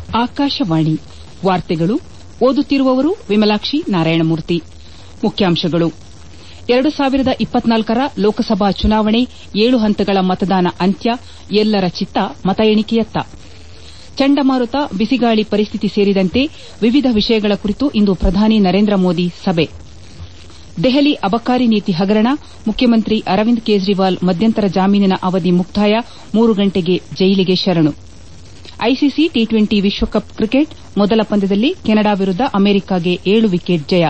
ಆಕಾಶವಾಣಿ ವಾರ್ತೆಗಳು ಓದುತ್ತಿರುವವರು ವಿಮಲಾಕ್ಷಿ ನಾರಾಯಣಮೂರ್ತಿ ಮುಖ್ಯಾಂಶಗಳು ಎರಡು ಸಾವಿರದ ಇಪ್ಪತ್ನಾಲ್ಕರ ಲೋಕಸಭಾ ಚುನಾವಣೆ ಏಳು ಹಂತಗಳ ಮತದಾನ ಅಂತ್ಯ ಎಲ್ಲರ ಚಿತ್ತ ಮತ ಎಣಿಕೆಯತ್ತ ಚಂಡಮಾರುತ ಬಿಸಿಗಾಳಿ ಪರಿಸ್ಥಿತಿ ಸೇರಿದಂತೆ ವಿವಿಧ ವಿಷಯಗಳ ಕುರಿತು ಇಂದು ಪ್ರಧಾನಿ ನರೇಂದ್ರ ಮೋದಿ ಸಭೆ ದೆಹಲಿ ಅಬಕಾರಿ ನೀತಿ ಹಗರಣ ಮುಖ್ಯಮಂತ್ರಿ ಅರವಿಂದ್ ಕೇಜ್ರಿವಾಲ್ ಮಧ್ಯಂತರ ಜಾಮೀನಿನ ಅವಧಿ ಮುಕ್ತಾಯ ಮೂರು ಗಂಟೆಗೆ ಜೈಲಿಗೆ ಶರಣು ಐಸಿಸಿ ಟಿ ಟ್ವೆಂಟಿ ವಿಶ್ವಕಪ್ ಕ್ರಿಕೆಟ್ ಮೊದಲ ಪಂದ್ಯದಲ್ಲಿ ಕೆನಡಾ ವಿರುದ್ದ ಅಮೆರಿಕಾಗೆ ಏಳು ವಿಕೆಟ್ ಜಯ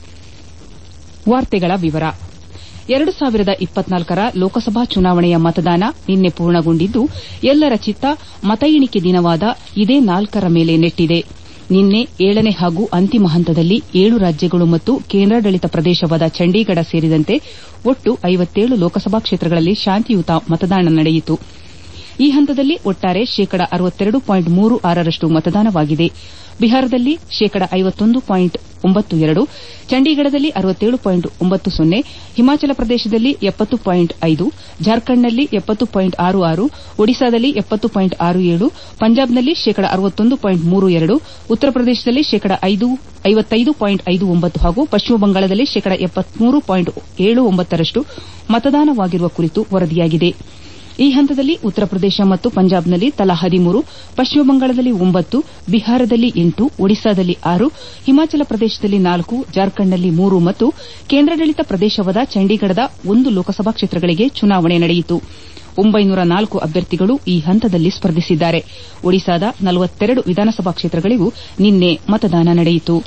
ಎರಡು ಸಾವಿರದ ಇಪ್ಪತ್ನಾಲ್ಕರ ಲೋಕಸಭಾ ಚುನಾವಣೆಯ ಮತದಾನ ನಿನ್ನೆ ಪೂರ್ಣಗೊಂಡಿದ್ದು ಎಲ್ಲರ ಚಿತ್ತ ಮತ ಎಣಿಕೆ ದಿನವಾದ ಇದೇ ನಾಲ್ಕರ ಮೇಲೆ ನೆಟ್ಟಿದೆ ನಿನ್ನೆ ಏಳನೇ ಹಾಗೂ ಅಂತಿಮ ಹಂತದಲ್ಲಿ ಏಳು ರಾಜ್ಯಗಳು ಮತ್ತು ಕೇಂದ್ರಾಡಳಿತ ಪ್ರದೇಶವಾದ ಚಂಡೀಗಢ ಸೇರಿದಂತೆ ಒಟ್ಟು ಐವತ್ತೇಳು ಲೋಕಸಭಾ ಕ್ಷೇತ್ರಗಳಲ್ಲಿ ಶಾಂತಿಯುತ ಮತದಾನ ನಡೆಯಿತು ಈ ಹಂತದಲ್ಲಿ ಒಟ್ಟಾರೆ ಶೇಕಡ ಅರವತ್ತೆರಡು ಪಾಯಿಂಟ್ ಮೂರು ಆರರಷ್ಟು ಮತದಾನವಾಗಿದೆ ಬಿಹಾರದಲ್ಲಿ ಶೇಕಡ ಐವತ್ತೊಂದು ಪಾಯಿಂಟ್ ಒಂಬತ್ತು ಎರಡು ಚಂಡೀಗಢದಲ್ಲಿ ಅರವತ್ತೇಳು ಪಾಯಿಂಟ್ ಒಂಬತ್ತು ಸೊನ್ನೆ ಹಿಮಾಚಲ ಪ್ರದೇಶದಲ್ಲಿ ಎಪ್ಪತ್ತು ಪಾಯಿಂಟ್ ಐದು ಜಾರ್ಖಂಡ್ನಲ್ಲಿ ಎಪ್ಪತ್ತು ಪಾಯಿಂಟ್ ಆರು ಆರು ಒಡಿಶಾದಲ್ಲಿ ಎಪ್ಪತ್ತು ಪಾಯಿಂಟ್ ಆರು ಏಳು ಪಂಜಾಬ್ನಲ್ಲಿ ಶೇಕಡ ಅರವತ್ತೊಂದು ಪಾಯಿಂಟ್ ಮೂರು ಎರಡು ಉತ್ತರ ಪ್ರದೇಶದಲ್ಲಿ ಶೇಕಡ ಐವತ್ತೈದು ಪಾಯಿಂಟ್ ಐದು ಒಂಬತ್ತು ಹಾಗೂ ಪಶ್ಚಿಮ ಬಂಗಾಳದಲ್ಲಿ ಶೇಕಡ ಎಪ್ಪತ್ಮೂರು ಪಾಯಿಂಟ್ ಏಳು ಒಂಬತ್ತರಷ್ಟು ಮತದಾನವಾಗಿರುವ ಕುರಿತು ವರದಿಯಾಗಿದೆ ಈ ಹಂತದಲ್ಲಿ ಉತ್ತರ ಪ್ರದೇಶ ಮತ್ತು ಪಂಜಾಬ್ನಲ್ಲಿ ತಲಾ ಹದಿಮೂರು ಪಶ್ಚಿಮ ಬಂಗಾಳದಲ್ಲಿ ಒಂಬತ್ತು ಬಿಹಾರದಲ್ಲಿ ಎಂಟು ಒಡಿಶಾದಲ್ಲಿ ಆರು ಹಿಮಾಚಲ ಪ್ರದೇಶದಲ್ಲಿ ನಾಲ್ಕು ಜಾರ್ಖಂಡ್ನಲ್ಲಿ ಮೂರು ಮತ್ತು ಕೇಂದ್ರಾಡಳಿತ ಪ್ರದೇಶವಾದ ಚಂಡೀಗಢದ ಒಂದು ಲೋಕಸಭಾ ಕ್ಷೇತ್ರಗಳಿಗೆ ಚುನಾವಣೆ ನಡೆಯಿತು ಒಂಬೈನೂರ ನಾಲ್ಕು ಅಭ್ಯರ್ಥಿಗಳು ಈ ಹಂತದಲ್ಲಿ ಸ್ಪರ್ಧಿಸಿದ್ದಾರೆ ಒಡಿಶಾದ ನಲವತ್ತೆರಡು ವಿಧಾನಸಭಾ ಕ್ಷೇತ್ರಗಳಿಗೂ ನಿನ್ನೆ ಮತದಾನ ನಡೆಯಿತು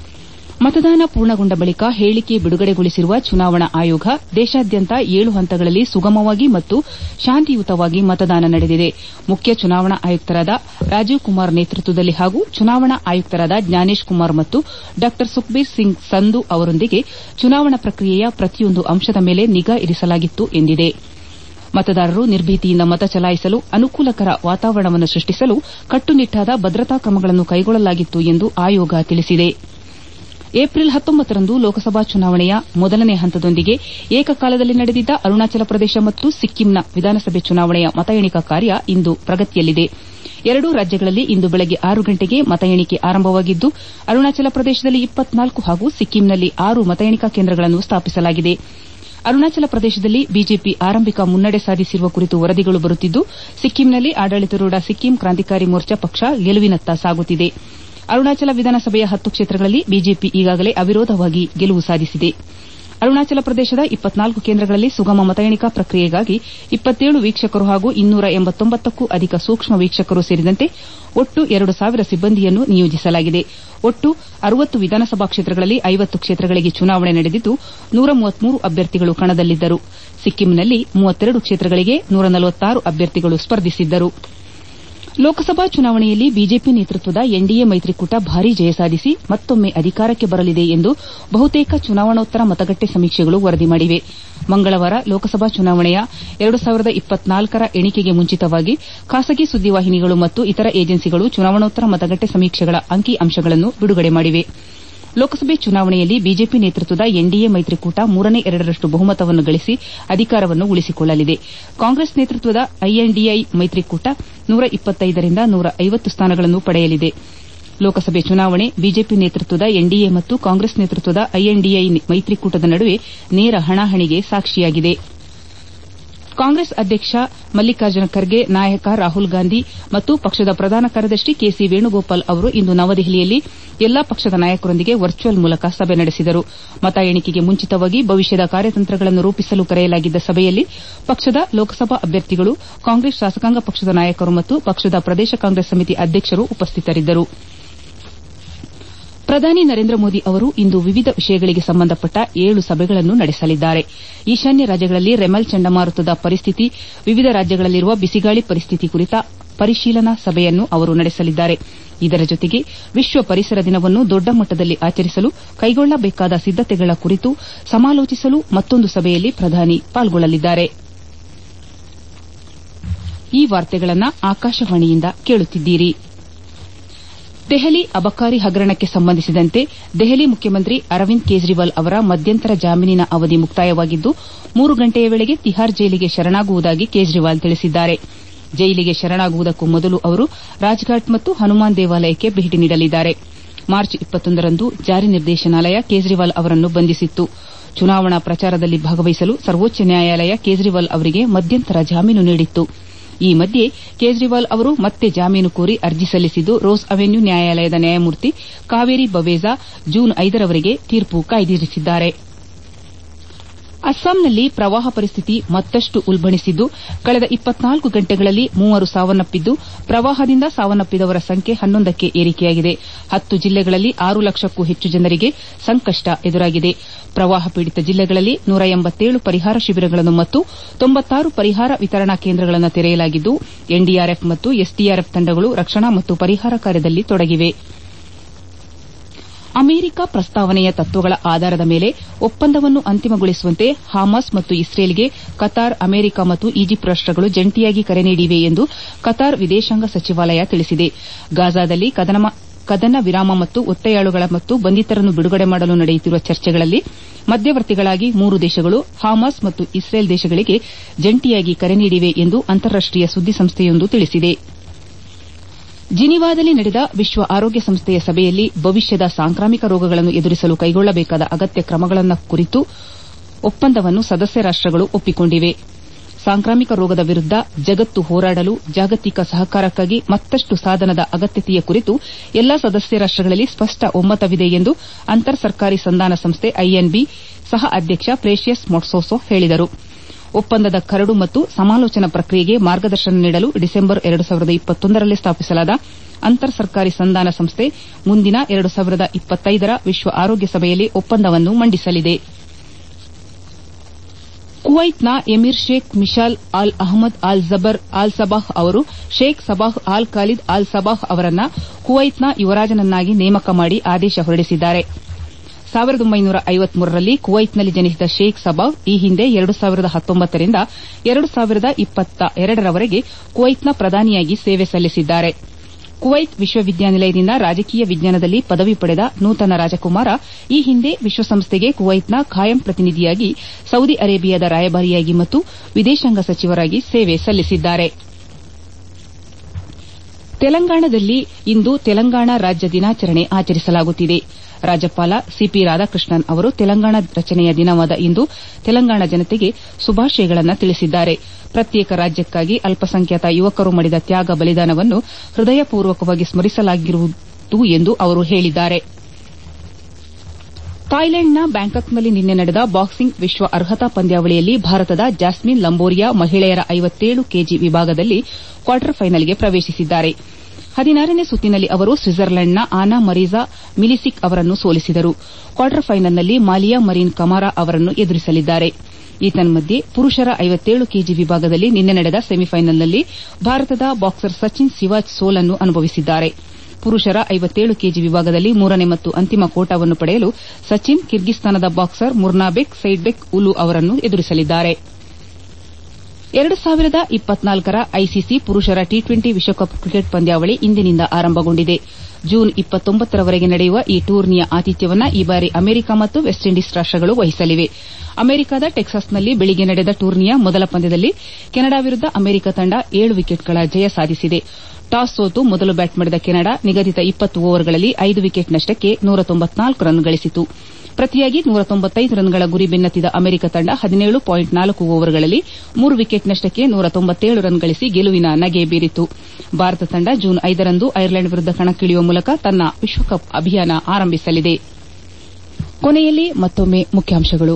ಮತದಾನ ಪೂರ್ಣಗೊಂಡ ಬಳಿಕ ಹೇಳಿಕೆ ಬಿಡುಗಡೆಗೊಳಿಸಿರುವ ಚುನಾವಣಾ ಆಯೋಗ ದೇಶಾದ್ಯಂತ ಏಳು ಹಂತಗಳಲ್ಲಿ ಸುಗಮವಾಗಿ ಮತ್ತು ಶಾಂತಿಯುತವಾಗಿ ಮತದಾನ ನಡೆದಿದೆ ಮುಖ್ಯ ಚುನಾವಣಾ ಆಯುಕ್ತರಾದ ರಾಜೀವ್ ಕುಮಾರ್ ನೇತೃತ್ವದಲ್ಲಿ ಹಾಗೂ ಚುನಾವಣಾ ಆಯುಕ್ತರಾದ ಜ್ಞಾನೇಶ್ ಕುಮಾರ್ ಮತ್ತು ಡಾ ಸುಖ್ಬೀರ್ ಸಿಂಗ್ ಸಂಧು ಅವರೊಂದಿಗೆ ಚುನಾವಣಾ ಪ್ರಕ್ರಿಯೆಯ ಪ್ರತಿಯೊಂದು ಅಂಶದ ಮೇಲೆ ನಿಗಾ ಇರಿಸಲಾಗಿತ್ತು ಎಂದಿದೆ ಮತದಾರರು ನಿರ್ಭೀತಿಯಿಂದ ಮತ ಚಲಾಯಿಸಲು ಅನುಕೂಲಕರ ವಾತಾವರಣವನ್ನು ಸೃಷ್ಟಿಸಲು ಕಟ್ಟುನಿಟ್ಟಾದ ಭದ್ರತಾ ಕ್ರಮಗಳನ್ನು ಕೈಗೊಳ್ಳಲಾಗಿತ್ತು ಎಂದು ಆಯೋಗ ತಿಳಿಸಿದೆ ಏಪ್ರಿಲ್ ಹತ್ತೊಂಬತ್ತರಂದು ಲೋಕಸಭಾ ಚುನಾವಣೆಯ ಮೊದಲನೇ ಹಂತದೊಂದಿಗೆ ಏಕಕಾಲದಲ್ಲಿ ನಡೆದಿದ್ದ ಅರುಣಾಚಲ ಪ್ರದೇಶ ಮತ್ತು ಸಿಕ್ಕಿಂನ ವಿಧಾನಸಭೆ ಚುನಾವಣೆಯ ಮತ ಎಣಿಕಾ ಕಾರ್ಯ ಇಂದು ಪ್ರಗತಿಯಲ್ಲಿದೆ ಎರಡೂ ರಾಜ್ಯಗಳಲ್ಲಿ ಇಂದು ಬೆಳಗ್ಗೆ ಆರು ಗಂಟೆಗೆ ಮತ ಎಣಿಕೆ ಆರಂಭವಾಗಿದ್ದು ಅರುಣಾಚಲ ಪ್ರದೇಶದಲ್ಲಿ ಇಪ್ಪತ್ನಾಲ್ಕು ಹಾಗೂ ಸಿಕ್ಕಿಂನಲ್ಲಿ ಆರು ಮತ ಎಣಿಕಾ ಕೇಂದ್ರಗಳನ್ನು ಸ್ಥಾಪಿಸಲಾಗಿದೆ ಅರುಣಾಚಲ ಪ್ರದೇಶದಲ್ಲಿ ಬಿಜೆಪಿ ಆರಂಭಿಕ ಮುನ್ನಡೆ ಸಾಧಿಸಿರುವ ಕುರಿತು ವರದಿಗಳು ಬರುತ್ತಿದ್ದು ಸಿಕ್ಕಿಂನಲ್ಲಿ ಆಡಳಿತಾರೂಢ ಸಿಕ್ಕಿಂ ಕ್ರಾಂತಿಕಾರಿ ಮೋರ್ಚಾ ಪಕ್ಷ ಗೆಲುವಿನತ್ತ ಸಾಗುತ್ತಿದೆ ಅರುಣಾಚಲ ವಿಧಾನಸಭೆಯ ಹತ್ತು ಕ್ಷೇತ್ರಗಳಲ್ಲಿ ಬಿಜೆಪಿ ಈಗಾಗಲೇ ಅವಿರೋಧವಾಗಿ ಗೆಲುವು ಸಾಧಿಸಿದೆ ಅರುಣಾಚಲ ಪ್ರದೇಶದ ಇಪ್ಪತ್ನಾಲ್ಕು ಕೇಂದ್ರಗಳಲ್ಲಿ ಸುಗಮ ಮತ ಎಣಿಕಾ ಪ್ರಕ್ರಿಯೆಗಾಗಿ ಇಪ್ಪತ್ತೇಳು ವೀಕ್ಷಕರು ಹಾಗೂ ಇನ್ನೂರ ಎಂಬತ್ತೊಂಬತ್ತಕ್ಕೂ ಅಧಿಕ ಸೂಕ್ಷ್ಮ ವೀಕ್ಷಕರು ಸೇರಿದಂತೆ ಒಟ್ಟು ಎರಡು ಸಾವಿರ ಸಿಬ್ಬಂದಿಯನ್ನು ನಿಯೋಜಿಸಲಾಗಿದೆ ಒಟ್ಟು ಅರವತ್ತು ವಿಧಾನಸಭಾ ಕ್ಷೇತ್ರಗಳಲ್ಲಿ ಐವತ್ತು ಕ್ಷೇತ್ರಗಳಿಗೆ ಚುನಾವಣೆ ನಡೆದಿದ್ದು ನೂರ ಮೂವತ್ಮೂರು ಅಭ್ಯರ್ಥಿಗಳು ಕಣದಲ್ಲಿದ್ದರು ಸಿಕ್ಕಿಂನಲ್ಲಿ ಮೂವತ್ತೆರಡು ಕ್ಷೇತ್ರಗಳಿಗೆ ನೂರ ನಲವತ್ತಾರು ಅಭ್ಯರ್ಥಿಗಳು ಸ್ಪರ್ಧಿಸಿದ್ದರು ಲೋಕಸಭಾ ಚುನಾವಣೆಯಲ್ಲಿ ಬಿಜೆಪಿ ನೇತೃತ್ವದ ಎನ್ಡಿಎ ಮೈತ್ರಿಕೂಟ ಭಾರೀ ಜಯ ಸಾಧಿಸಿ ಮತ್ತೊಮ್ಮೆ ಅಧಿಕಾರಕ್ಕೆ ಬರಲಿದೆ ಎಂದು ಬಹುತೇಕ ಚುನಾವಣೋತ್ತರ ಮತಗಟ್ಟೆ ಸಮೀಕ್ಷೆಗಳು ವರದಿ ಮಾಡಿವೆ ಮಂಗಳವಾರ ಲೋಕಸಭಾ ಚುನಾವಣೆಯ ಎರಡು ಸಾವಿರದ ಇಪ್ಪತ್ನಾಲ್ಕರ ಎಣಿಕೆಗೆ ಮುಂಚಿತವಾಗಿ ಖಾಸಗಿ ಸುದ್ದಿವಾಹಿನಿಗಳು ಮತ್ತು ಇತರ ಏಜೆನ್ಸಿಗಳು ಚುನಾವಣೋತ್ತರ ಮತಗಟ್ಟೆ ಸಮೀಕ್ಷೆಗಳ ಅಂಕಿ ಅಂಶಗಳನ್ನು ಬಿಡುಗಡೆ ಮಾಡಿವೆ ಲೋಕಸಭೆ ಚುನಾವಣೆಯಲ್ಲಿ ಬಿಜೆಪಿ ನೇತೃತ್ವದ ಎನ್ಡಿಎ ಮೈತ್ರಿಕೂಟ ಮೂರನೇ ಎರಡರಷ್ಟು ಬಹುಮತವನ್ನು ಗಳಿಸಿ ಅಧಿಕಾರವನ್ನು ಉಳಿಸಿಕೊಳ್ಳಲಿದೆ ಕಾಂಗ್ರೆಸ್ ನೇತೃತ್ವದ ಐಎನ್ಡಿಎ ಮೈತ್ರಿಕೂಟ ನೂರ ಇಪ್ಪತ್ತೈದರಿಂದ ನೂರ ಐವತ್ತು ಸ್ಥಾನಗಳನ್ನು ಪಡೆಯಲಿದೆ ಲೋಕಸಭೆ ಚುನಾವಣೆ ಬಿಜೆಪಿ ನೇತೃತ್ವದ ಎನ್ಡಿಎ ಮತ್ತು ಕಾಂಗ್ರೆಸ್ ನೇತೃತ್ವದ ಐಎನ್ಡಿಎ ಮೈತ್ರಿಕೂಟದ ನಡುವೆ ನೇರ ಹಣಾಹಣಿಗೆ ಸಾಕ್ಷಿಯಾಗಿದೆ ಕಾಂಗ್ರೆಸ್ ಅಧ್ಯಕ್ಷ ಮಲ್ಲಿಕಾರ್ಜುನ ಖರ್ಗೆ ನಾಯಕ ರಾಹುಲ್ ಗಾಂಧಿ ಮತ್ತು ಪಕ್ಷದ ಪ್ರಧಾನ ಕಾರ್ಯದರ್ಶಿ ಕೆಸಿ ವೇಣುಗೋಪಾಲ್ ಅವರು ಇಂದು ನವದೆಹಲಿಯಲ್ಲಿ ಎಲ್ಲಾ ಪಕ್ಷದ ನಾಯಕರೊಂದಿಗೆ ವರ್ಚುವಲ್ ಮೂಲಕ ಸಭೆ ನಡೆಸಿದರು ಮತ ಎಣಿಕೆಗೆ ಮುಂಚಿತವಾಗಿ ಭವಿಷ್ಯದ ಕಾರ್ಯತಂತ್ರಗಳನ್ನು ರೂಪಿಸಲು ಕರೆಯಲಾಗಿದ್ದ ಸಭೆಯಲ್ಲಿ ಪಕ್ಷದ ಲೋಕಸಭಾ ಅಭ್ಯರ್ಥಿಗಳು ಕಾಂಗ್ರೆಸ್ ಶಾಸಕಾಂಗ ಪಕ್ಷದ ನಾಯಕರು ಮತ್ತು ಪಕ್ಷದ ಪ್ರದೇಶ ಕಾಂಗ್ರೆಸ್ ಸಮಿತಿ ಅಧ್ಯಕ್ಷರು ಉಪಸ್ಥಿತರಿದ್ದರು ಪ್ರಧಾನಿ ನರೇಂದ್ರ ಮೋದಿ ಅವರು ಇಂದು ವಿವಿಧ ವಿಷಯಗಳಿಗೆ ಸಂಬಂಧಪಟ್ಟ ಏಳು ಸಭೆಗಳನ್ನು ನಡೆಸಲಿದ್ದಾರೆ ಈಶಾನ್ಯ ರಾಜ್ಯಗಳಲ್ಲಿ ರೆಮಲ್ ಚಂಡಮಾರುತದ ಪರಿಸ್ಥಿತಿ ವಿವಿಧ ರಾಜ್ಯಗಳಲ್ಲಿರುವ ಬಿಸಿಗಾಳಿ ಪರಿಸ್ಥಿತಿ ಕುರಿತ ಪರಿಶೀಲನಾ ಸಭೆಯನ್ನು ಅವರು ನಡೆಸಲಿದ್ದಾರೆ ಇದರ ಜೊತೆಗೆ ವಿಶ್ವ ಪರಿಸರ ದಿನವನ್ನು ದೊಡ್ಡ ಮಟ್ಟದಲ್ಲಿ ಆಚರಿಸಲು ಕೈಗೊಳ್ಳಬೇಕಾದ ಸಿದ್ದತೆಗಳ ಕುರಿತು ಸಮಾಲೋಚಿಸಲು ಮತ್ತೊಂದು ಸಭೆಯಲ್ಲಿ ಪ್ರಧಾನಿ ಪಾಲ್ಗೊಳ್ಳಲಿದ್ದಾರೆ ದೆಹಲಿ ಅಬಕಾರಿ ಹಗರಣಕ್ಕೆ ಸಂಬಂಧಿಸಿದಂತೆ ದೆಹಲಿ ಮುಖ್ಯಮಂತ್ರಿ ಅರವಿಂದ್ ಕೇಜ್ರಿವಾಲ್ ಅವರ ಮಧ್ಯಂತರ ಜಾಮೀನಿನ ಅವಧಿ ಮುಕ್ತಾಯವಾಗಿದ್ದು ಮೂರು ಗಂಟೆಯ ವೇಳೆಗೆ ತಿಹಾರ್ ಜೈಲಿಗೆ ಶರಣಾಗುವುದಾಗಿ ಕೇಜ್ರಿವಾಲ್ ತಿಳಿಸಿದ್ದಾರೆ ಜೈಲಿಗೆ ಶರಣಾಗುವುದಕ್ಕೂ ಮೊದಲು ಅವರು ರಾಜ್ಘಾಟ್ ಮತ್ತು ಹನುಮಾನ್ ದೇವಾಲಯಕ್ಕೆ ಭೇಟಿ ನೀಡಲಿದ್ದಾರೆ ಮಾರ್ಚ್ ರಂದು ಜಾರಿ ನಿರ್ದೇಶನಾಲಯ ಕೇಜ್ರಿವಾಲ್ ಅವರನ್ನು ಬಂಧಿಸಿತ್ತು ಚುನಾವಣಾ ಪ್ರಚಾರದಲ್ಲಿ ಭಾಗವಹಿಸಲು ಸರ್ವೋಚ್ಚ ನ್ಯಾಯಾಲಯ ಕೇಜ್ರಿವಾಲ್ ಅವರಿಗೆ ಮಧ್ಯಂತರ ಜಾಮೀನು ನೀಡಿತ್ತು ಈ ಮಧ್ಯೆ ಕೇಜ್ರಿವಾಲ್ ಅವರು ಮತ್ತೆ ಜಾಮೀನು ಕೋರಿ ಅರ್ಜಿ ಸಲ್ಲಿಸಿದ್ದು ರೋಸ್ ಅವೆನ್ಯೂ ನ್ಯಾಯಾಲಯದ ನ್ಯಾಯಮೂರ್ತಿ ಕಾವೇರಿ ಬವೇಜಾ ಜೂನ್ ಐದರವರೆಗೆ ತೀರ್ಪು ಕಾಯ್ದಿರಿಸಿದ್ದಾರೆ ಅಸ್ಸಾಂನಲ್ಲಿ ಪ್ರವಾಹ ಪರಿಸ್ಥಿತಿ ಮತ್ತಷ್ಟು ಉಲ್ಬಣಿಸಿದ್ದು ಕಳೆದ ಗಂಟೆಗಳಲ್ಲಿ ಮೂವರು ಸಾವನ್ನಪ್ಪಿದ್ದು ಪ್ರವಾಹದಿಂದ ಸಾವನ್ನಪ್ಪಿದವರ ಸಂಖ್ಯೆ ಹನ್ನೊಂದಕ್ಕೆ ಏರಿಕೆಯಾಗಿದೆ ಹತ್ತು ಜಿಲ್ಲೆಗಳಲ್ಲಿ ಆರು ಲಕ್ಷಕ್ಕೂ ಹೆಚ್ಚು ಜನರಿಗೆ ಸಂಕಷ್ಟ ಎದುರಾಗಿದೆ ಪ್ರವಾಹ ಪೀಡಿತ ಜಿಲ್ಲೆಗಳಲ್ಲಿ ನೂರ ಎಂಬತ್ತೇಳು ಪರಿಹಾರ ಶಿಬಿರಗಳನ್ನು ಮತ್ತು ತೊಂಬತ್ತಾರು ಪರಿಹಾರ ವಿತರಣಾ ಕೇಂದ್ರಗಳನ್ನು ತೆರೆಯಲಾಗಿದ್ದು ಎನ್ಡಿಆರ್ಎಫ್ ಮತ್ತು ಎಸ್ಡಿಆರ್ಎಫ್ ತಂಡಗಳು ರಕ್ಷಣಾ ಮತ್ತು ಪರಿಹಾರ ಕಾರ್ಯದಲ್ಲಿ ತೊಡಗಿವೆ ಅಮೆರಿಕ ಪ್ರಸ್ತಾವನೆಯ ತತ್ವಗಳ ಆಧಾರದ ಮೇಲೆ ಒಪ್ಪಂದವನ್ನು ಅಂತಿಮಗೊಳಿಸುವಂತೆ ಹಮಾಸ್ ಮತ್ತು ಇಸ್ರೇಲ್ಗೆ ಕತಾರ್ ಅಮೆರಿಕ ಮತ್ತು ಈಜಿಪ್ಟ್ ರಾಷ್ಟಗಳು ಜಂಟಿಯಾಗಿ ಕರೆ ನೀಡಿವೆ ಎಂದು ಕತಾರ್ ವಿದೇಶಾಂಗ ಸಚಿವಾಲಯ ತಿಳಿಸಿದೆ ಗಾಜಾದಲ್ಲಿ ಕದನ ವಿರಾಮ ಮತ್ತು ಒತ್ತೆಯಾಳುಗಳ ಮತ್ತು ಬಂಧಿತರನ್ನು ಬಿಡುಗಡೆ ಮಾಡಲು ನಡೆಯುತ್ತಿರುವ ಚರ್ಚೆಗಳಲ್ಲಿ ಮಧ್ಯವರ್ತಿಗಳಾಗಿ ಮೂರು ದೇಶಗಳು ಹಮಾಸ್ ಮತ್ತು ಇಸ್ರೇಲ್ ದೇಶಗಳಿಗೆ ಜಂಟಿಯಾಗಿ ಕರೆ ನೀಡಿವೆ ಎಂದು ಅಂತಾರಾಷ್ಟೀಯ ಸುದ್ದಿಸಂಸ್ಥೆಯೊಂದು ತಿಳಿಸಿದೆ ಜಿನಿವಾದಲ್ಲಿ ನಡೆದ ವಿಶ್ವ ಆರೋಗ್ಯ ಸಂಸ್ಥೆಯ ಸಭೆಯಲ್ಲಿ ಭವಿಷ್ಯದ ಸಾಂಕ್ರಾಮಿಕ ರೋಗಗಳನ್ನು ಎದುರಿಸಲು ಕೈಗೊಳ್ಳಬೇಕಾದ ಅಗತ್ಯ ಕ್ರಮಗಳ ಕುರಿತ ಒಪ್ಪಂದವನ್ನು ಸದಸ್ಯ ರಾಷ್ಟಗಳು ಒಪ್ಪಿಕೊಂಡಿವೆ ಸಾಂಕ್ರಾಮಿಕ ರೋಗದ ವಿರುದ್ದ ಜಗತ್ತು ಹೋರಾಡಲು ಜಾಗತಿಕ ಸಹಕಾರಕ್ಕಾಗಿ ಮತ್ತಷ್ಟು ಸಾಧನದ ಅಗತ್ಯತೆಯ ಕುರಿತು ಎಲ್ಲಾ ಸದಸ್ಯ ರಾಷ್ಟಗಳಲ್ಲಿ ಸ್ಪಷ್ಟ ಒಮ್ಮತವಿದೆ ಎಂದು ಅಂತರ್ ಸರ್ಕಾರಿ ಸಂಧಾನ ಸಂಸ್ಥೆ ಐಎನ್ಬಿ ಸಹ ಅಧ್ಯಕ್ಷ ಪ್ರೇಷಿಯಸ್ ಮೊಟ್ಸೋಸೊ ಹೇಳಿದರು ಒಪ್ಪಂದದ ಕರಡು ಮತ್ತು ಸಮಾಲೋಚನಾ ಪ್ರಕ್ರಿಯೆಗೆ ಮಾರ್ಗದರ್ಶನ ನೀಡಲು ಡಿಸೆಂಬರ್ ರಲ್ಲಿ ಸ್ಥಾಪಿಸಲಾದ ಅಂತರ್ ಸರ್ಕಾರಿ ಸಂಧಾನ ಸಂಸ್ಥೆ ಮುಂದಿನ ರ ವಿಶ್ವ ಆರೋಗ್ಯ ಸಭೆಯಲ್ಲಿ ಒಪ್ಪಂದವನ್ನು ಮಂಡಿಸಲಿದೆ ಕುವೈತ್ನ ಎಮಿರ್ ಶೇಖ್ ಮಿಶಾಲ್ ಅಲ್ ಅಹ್ಮದ್ ಅಲ್ ಜಬರ್ ಅಲ್ ಸಬಾಹ್ ಅವರು ಶೇಖ್ ಸಬಾಹ್ ಅಲ್ ಖಾಲಿದ್ ಅಲ್ ಸಬಾಹ್ ಅವರನ್ನು ಕುವೈತ್ನ ಯುವರಾಜನನ್ನಾಗಿ ನೇಮಕ ಮಾಡಿ ಆದೇಶ ಹೊರಡಿಸಿದ್ದಾರೆ ರಲ್ಲಿ ಕುವೈತ್ನಲ್ಲಿ ಜನಿಸಿದ ಶೇಖ್ ಸಬಾಹ್ ಈ ಹಿಂದೆ ರಿಂದ ರವರೆಗೆ ಕುವೈತ್ನ ಪ್ರಧಾನಿಯಾಗಿ ಸೇವೆ ಸಲ್ಲಿಸಿದ್ದಾರೆ ಕುವೈತ್ ವಿಶ್ವವಿದ್ಯಾನಿಲಯದಿಂದ ರಾಜಕೀಯ ವಿಜ್ಞಾನದಲ್ಲಿ ಪದವಿ ಪಡೆದ ನೂತನ ರಾಜಕುಮಾರ ಈ ಹಿಂದೆ ವಿಶ್ವಸಂಸ್ಥೆಗೆ ಕುವೈತ್ನ ಖಾಯಂ ಪ್ರತಿನಿಧಿಯಾಗಿ ಸೌದಿ ಅರೇಬಿಯಾದ ರಾಯಭಾರಿಯಾಗಿ ಮತ್ತು ವಿದೇಶಾಂಗ ಸಚಿವರಾಗಿ ಸೇವೆ ಸಲ್ಲಿಸಿದ್ದಾರೆ ತೆಲಂಗಾಣದಲ್ಲಿ ಇಂದು ತೆಲಂಗಾಣ ರಾಜ್ಯ ದಿನಾಚರಣೆ ಆಚರಿಸಲಾಗುತ್ತಿದೆ ರಾಜ್ಯಪಾಲ ಸಿಪಿ ರಾಧಾಕೃಷ್ಣನ್ ಅವರು ತೆಲಂಗಾಣ ರಚನೆಯ ದಿನವಾದ ಇಂದು ತೆಲಂಗಾಣ ಜನತೆಗೆ ಶುಭಾಶಯಗಳನ್ನು ತಿಳಿಸಿದ್ದಾರೆ ಪ್ರತ್ಯೇಕ ರಾಜ್ಯಕ್ಕಾಗಿ ಅಲ್ಪಸಂಖ್ಯಾತ ಯುವಕರು ಮಾಡಿದ ತ್ಯಾಗ ಬಲಿದಾನವನ್ನು ಹೃದಯಪೂರ್ವಕವಾಗಿ ಸ್ಮರಿಸಲಾಗುವುದು ಎಂದು ಅವರು ಹೇಳಿದ್ದಾರೆ ಥಾಯ್ಲೆಂಡ್ನ ಬ್ಯಾಂಕಾಕ್ನಲ್ಲಿ ನಿನ್ನೆ ನಡೆದ ಬಾಕ್ಸಿಂಗ್ ವಿಶ್ವ ಅರ್ಹತಾ ಪಂದ್ಯಾವಳಿಯಲ್ಲಿ ಭಾರತದ ಜಾಸ್ಮಿನ್ ಲಂಬೋರಿಯಾ ಮಹಿಳೆಯರ ಕೆಜಿ ವಿಭಾಗದಲ್ಲಿ ಕ್ವಾರ್ಟರ್ ಫೈನಲ್ಗೆ ಪ್ರವೇಶಿಸಿದ್ದಾರೆ ಹದಿನಾರನೇ ಸುತ್ತಿನಲ್ಲಿ ಅವರು ಸ್ವಿಟ್ಜರ್ಲೆಂಡ್ನ ಆನಾ ಮರೀಜಾ ಮಿಲಿಸಿಕ್ ಅವರನ್ನು ಸೋಲಿಸಿದರು ಕ್ವಾರ್ಟರ್ ಫೈನಲ್ನಲ್ಲಿ ಮಾಲಿಯಾ ಮರೀನ್ ಕಮಾರಾ ಅವರನ್ನು ಎದುರಿಸಲಿದ್ದಾರೆ ಏತನ್ಮಧ್ಯೆ ಪುರುಷರ ಕೆಜಿ ವಿಭಾಗದಲ್ಲಿ ನಿನ್ನೆ ನಡೆದ ಸೆಮಿಫೈನಲ್ನಲ್ಲಿ ಭಾರತದ ಬಾಕ್ಸರ್ ಸಚಿನ್ ಸಿವಾಚ್ ಸೋಲನ್ನು ಅನುಭವಿಸಿದ್ದಾರೆ ಪುರುಷರ ಕೆಜಿ ವಿಭಾಗದಲ್ಲಿ ಮೂರನೇ ಮತ್ತು ಅಂತಿಮ ಕೋಟಾವನ್ನು ಪಡೆಯಲು ಸಚಿನ್ ಕಿರ್ಗಿಸ್ತಾನದ ಬಾಕ್ಸರ್ ಮುರ್ನಾಬೆಕ್ ಸೈಡ್ಬೆಕ್ ಉಲು ಅವರನ್ನು ಎದುರಿಸಲಿದ್ದಾರೆ ರ ಐಸಿಸಿ ಪುರುಷರ ಟಿ ಟ್ವೆಂಟಿ ವಿಶ್ವಕಪ್ ಕ್ರಿಕೆಟ್ ಪಂದ್ಯಾವಳಿ ಇಂದಿನಿಂದ ಆರಂಭಗೊಂಡಿದೆ ಜೂನ್ ರವರೆಗೆ ನಡೆಯುವ ಈ ಟೂರ್ನಿಯ ಆತಿಥ್ಯವನ್ನ ಈ ಬಾರಿ ಅಮೆರಿಕ ಮತ್ತು ವೆಸ್ಟ್ ಇಂಡೀಸ್ ರಾಷ್ಟಗಳು ವಹಿಸಲಿವೆ ಅಮೆರಿಕದ ಟೆಕ್ಸಾಸ್ನಲ್ಲಿ ಬೆಳಿಗ್ಗೆ ನಡೆದ ಟೂರ್ನಿಯ ಮೊದಲ ಪಂದ್ಯದಲ್ಲಿ ಕೆನಡಾ ವಿರುದ್ದ ಅಮೆರಿಕ ತಂಡ ಏಳು ವಿಕೆಟ್ಗಳ ಜಯ ಸಾಧಿಸಿದೆ ಟಾಸ್ ಸೋತು ಮೊದಲು ಬ್ಯಾಟ್ ಮಾಡಿದ ಕೆನಡಾ ನಿಗದಿತ ಓವರ್ಗಳಲ್ಲಿ ಐದು ವಿಕೆಟ್ ನಷ್ಟಕ್ಕೆ ರನ್ ಗಳಿಸಿತು ಪ್ರತಿಯಾಗಿ ರನ್ಗಳ ಗುರಿ ಬೆನ್ನತ್ತಿದ ಅಮೆರಿಕ ತಂಡ ಹದಿನೇಳು ಪಾಯಿಂಟ್ ನಾಲ್ಕು ಓವರ್ಗಳಲ್ಲಿ ಮೂರು ವಿಕೆಟ್ ನಷ್ಟಕ್ಕೆ ರನ್ ಗಳಿಸಿ ಗೆಲುವಿನ ನಗೆ ಬೀರಿತು ಭಾರತ ತಂಡ ಜೂನ್ ಐದರಂದು ಐರ್ಲೆಂಡ್ ವಿರುದ್ದ ಕಣಕ್ಕಿಳಿಯುವ ಮೂಲಕ ತನ್ನ ವಿಶ್ವಕಪ್ ಅಭಿಯಾನ ಆರಂಭಿಸಲಿದೆ ಕೊನೆಯಲ್ಲಿ ಮತ್ತೊಮ್ಮೆ ಮುಖ್ಯಾಂಶಗಳು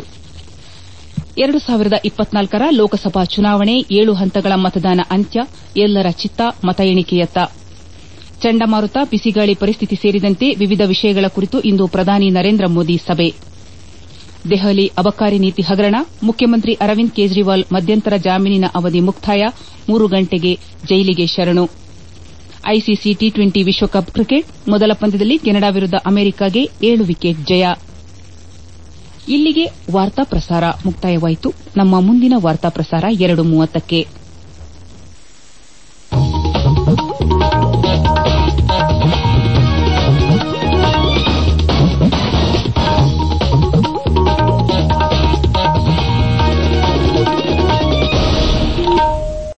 ರ ಲೋಕಸಭಾ ಚುನಾವಣೆ ಏಳು ಹಂತಗಳ ಮತದಾನ ಅಂತ್ಯ ಎಲ್ಲರ ಚಿತ್ತ ಮತ ಎಣಿಕೆಯತ್ತ ಚಂಡಮಾರುತ ಬಿಸಿಗಾಳಿ ಪರಿಸ್ಥಿತಿ ಸೇರಿದಂತೆ ವಿವಿಧ ವಿಷಯಗಳ ಕುರಿತು ಇಂದು ಪ್ರಧಾನಿ ನರೇಂದ್ರ ಮೋದಿ ಸಭೆ ದೆಹಲಿ ಅಬಕಾರಿ ನೀತಿ ಹಗರಣ ಮುಖ್ಯಮಂತ್ರಿ ಅರವಿಂದ್ ಕೇಜ್ರಿವಾಲ್ ಮಧ್ಯಂತರ ಜಾಮೀನಿನ ಅವಧಿ ಮುಕ್ತಾಯ ಮೂರು ಗಂಟೆಗೆ ಜೈಲಿಗೆ ಶರಣು ಐಸಿಸಿ ಟಿ ಟ್ವೆಂಟಿ ವಿಶ್ವಕಪ್ ಕ್ರಿಕೆಟ್ ಮೊದಲ ಪಂದ್ಯದಲ್ಲಿ ಕೆನಡಾ ವಿರುದ್ದ ಅಮೆರಿಕಗೆ ಏಳು ವಿಕೆಟ್ ಜಯ ಇಲ್ಲಿಗೆ ವಾರ್ತಾ ಪ್ರಸಾರ ಮುಕ್ತಾಯವಾಯಿತು ನಮ್ಮ ಮುಂದಿನ ವಾರ್ತಾ ಪ್ರಸಾರ ಎರಡು ಮೂವತ್ತಕ್ಕೆ